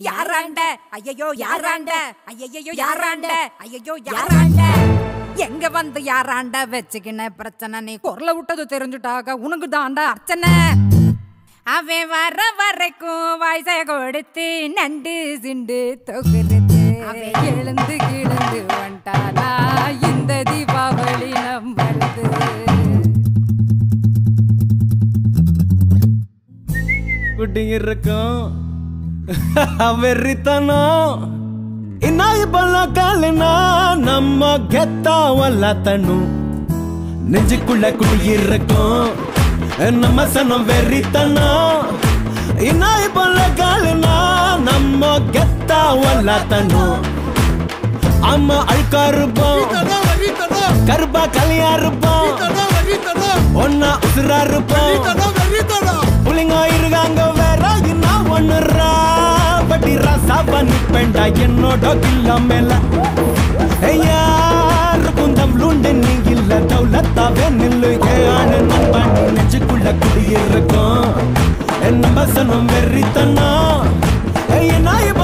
யாராண்ட ஐயையோ யாராண்ட ஐயையோ யாராண்ட ஐயையோ யாராண்ட எங்க வந்து யாராண்ட வச்சுக்கின பிரச்சனை நீ குரல விட்டது தெரிஞ்சுட்டாக உனக்கு தாண்டா அர்ச்சனை அவன் வர வரைக்கும் வயசை கொடுத்து நண்டு சிண்டு தொகுறது அவன் எழுந்து கிழந்து வந்துட்டானா இந்த தீபாவளி நம்மளது குட்டிங்க இருக்கும் வெறித்தனம் இன்னாய் பல்ல காலினா நம்ம கெத்தா வல்லத்தனும் நெஞ்சுக்குள்ள குடியிருக்கும் நம்ம சனம் வெறித்தனம் இன்னாய் பல்ல காலினா நம்ம கெத்தா வல்லத்தனும் அம்மா அழுக்கா இருப்போம் கருப்பா கலியா இருப்போம் ஒன்னா உசுரா இருப்போம் புள்ளிங்க இருக்காங்க வேற என்ன ஒண்ணுறா பட்டி ராசாவா நிப்பேண்டா என்னோட கில்ல மேல யாருக்கும் தம்ளுண்டு நீ இல்ல தௌலத்தாவே நில்லு ஏழு நண்பா நீ நெஞ்சுக்குள்ள குடியிருக்கும் என்ன பசனும் வெறித்தனம் என்ன